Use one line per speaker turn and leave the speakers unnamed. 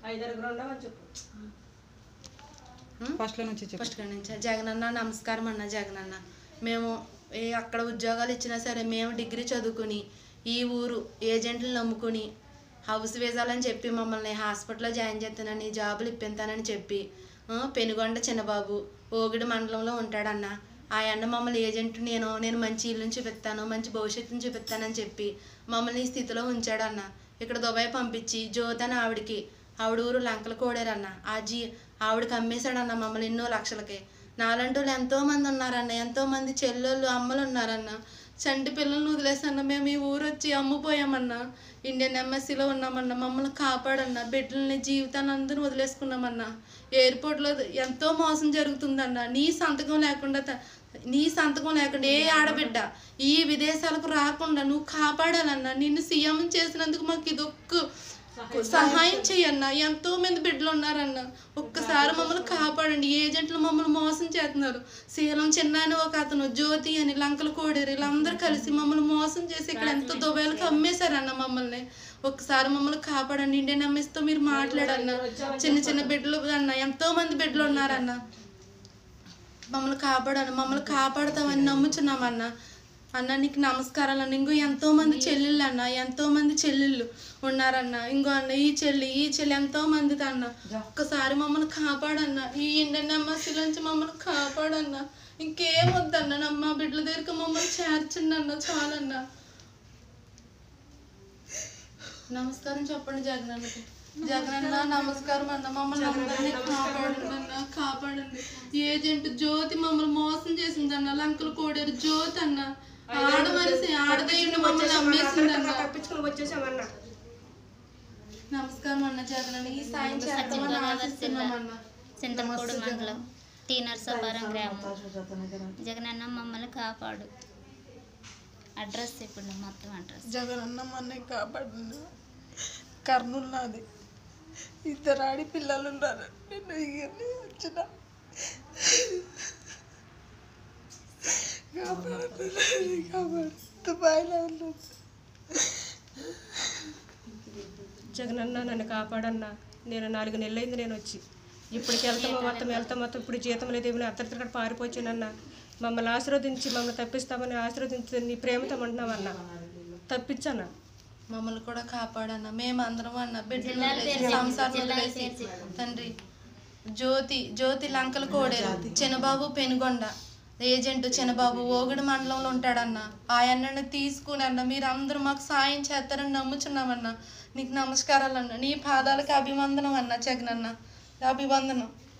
ఐదారుగురు ఉండమని చెప్పు
ఫస్ట్లో నుంచి చెప్పు
ఫస్ట్ కాడి నుంచి జగనన్న నమస్కారం అన్న జగనన్న మేము ఏ అక్కడ ఉద్యోగాలు ఇచ్చినా సరే మేము డిగ్రీ చదువుకుని ఈ ఊరు ఏజెంట్లు నమ్ముకుని హౌస్ వీసాలని చెప్పి మమ్మల్ని హాస్పిటల్లో జాయిన్ చేస్తానని జాబులు ఇప్పిస్తానని చెప్పి ఆ, పెనుగొండ చిన్నబాబు ఓగిడి మండలంలో ఉంటాడన్న ఆ అన్న మమ్మల్ని ఏజెంట్ నేను నేను మంచి ఇల్లుని చూపిస్తాను మంచి భవిష్యత్తుని చూపిస్తానని చెప్పి మమ్మల్ని ఈ స్థితిలో ఉంచాడన్న ఇక్కడ దుబాయ్ పంపించి జ్యోతి అని ఆవిడకి ఆవిడ ఊరు లంకల కోడారన్న ఆ జీ ఆవిడకి అమ్మేశాడన్న మమ్మల్ని ఎన్నో లక్షలకి నాలంటి వాళ్ళు ఎంతో మంది ఉన్నారన్న ఎంతో మంది చెల్లెళ్ళు అమ్మలు ఉన్నారన్న చంటి పిల్లల్ని వదిలేసన్న మేము ఈ ఊరు వచ్చి అమ్ముపోయామన్న ఇండియన్ ఎంఎస్సీలో ఉన్నామన్న మమ్మల్ని కాపాడన్న బిడ్డల్ని జీవితాన్ని అందరూ వదిలేసుకున్నామన్న ఎయిర్పోర్ట్లో ఎంతో మోసం జరుగుతుందన్న నీ సంతకం లేకుండా త- నీ సంతకం లేకుండా ఏ ఆడబిడ్డ ఈ విదేశాలకు రాకుండా నువ్వు కాపాడాలన్నా నిన్ను సీఎం చేసినందుకు మాకు ఇదొక్క సహాయం చెయ్యన్న ఎంతో మంది బిడ్డలు ఉన్నారన్న ఒక్కసారి మమ్మల్ని కాపాడండి ఏజెంట్లు మమ్మల్ని మోసం చేస్తున్నారు శీలం చిన్న అని ఒక అతను జ్యోతి అని లంకల కోడేరు వీళ్ళందరూ కలిసి మమ్మల్ని మోసం చేసి ఇక్కడ ఎంతో దుబాయ్లకు అమ్మేశారన్న మమ్మల్ని ఒక్కసారి మమ్మల్ని కాపాడండి ఇండియన్ ఎంఎస్తో మీరు మాట్లాడన్న చిన్న చిన్న బిడ్డలు అన్న ఎంతో మంది బిడ్డలు ఉన్నారన్న మమ్మల్ని కాపాడను మమ్మల్ని కాపాడతామని నమ్ముచున్నామన్న అన్న నీకు నమస్కారాలు అన్న ఇంకో ఎంతో మంది చెల్లెళ్ళు అన్న ఎంతో మంది చెల్లెళ్ళు ఉన్నారన్న ఇంకో అన్న ఈ చెల్లి ఈ చెల్లి ఎంతో మంది అన్న ఒక్కసారి మమ్మల్ని కాపాడన్న ఈ ఇండియన్ ఎంబసీ నుంచి మమ్మల్ని కాపాడన్న ఇంకేం వద్దన్న నా మా బిడ్డల దగ్గరికి మమ్మల్ని చేర్చండి అన్న చాలన్న నమస్కారం చెప్పండి జగనన్నకి జగనన్న నమస్కారం అన్న మమ్మల్ని అందరినీ కాపాడండి అన్న కాపాడండి ఏజెంట్ జ్యోతి మమ్మల్ని మోసం చేసింది అన్న లంకలు కోడారు జ్యోతి అన్న ఆడ మనిషి ఆడదయ్యండి మమ్మల్ని అమ్మేసింది అన్న
తప్పించుకుని వచ్చేసామన్నా
నమస్కారం అన్న జగనన్న ఈ సాయం చేస్తామని ఆశిస్తున్నామన్న
చింతపూడి మండలం టీ నర్సాపురం గ్రామం జగనన్న మమ్మల్ని కాపాడు అడ్రస్ ఇప్పుడు మొత్తం అడ్రస్
జగనన్న మన్ని కాపాడిండు కర్నూలు నాది ఇద్దరు ఆడి పిల్లలు ఉన్నారు నేను ఇవన్నీ వచ్చిన కాపాడు కాపాడు దుబాయ్లో ఉన్నాను
జగనన్న నన్ను కాపాడన్నా నేను నాలుగు నెలలైంది నేను వచ్చి ఇప్పటికి వెళ్తామో మొత్తం వెళ్తాం మొత్తం ఇప్పుడు జీతం లేదు ఏమైనా అత్తరిక్కడ పారిపోయానన్న మమ్మల్ని ఆశీర్వదించి మమ్మల్ని తప్పిస్తామని ఆశీర్వదించి నీ ప్రేమతో అంటున్నామన్నా తప్పించన్నా
మమ్మల్ని కూడా కాపాడన్న మేము అందరం అన్న బిడ్డలు వదిలేసి, సంసారం వదిలేసి తండ్రి జ్యోతి జ్యోతి లంకల కోడేరు చిన్నబాబు పెనుగొండ ఏజెంట్ చిన్నబాబు ఓగుడు మండలంలో ఉంటాడన్న ఆయన్నని తీసుకుని అన్న మీరు అందరూ మాకు సాయం చేస్తారని నమ్ముచున్నామన్న నీకు నమస్కారాలన్న నీ పాదాలకు అభివందనం అన్న జగనన్న అభివందనం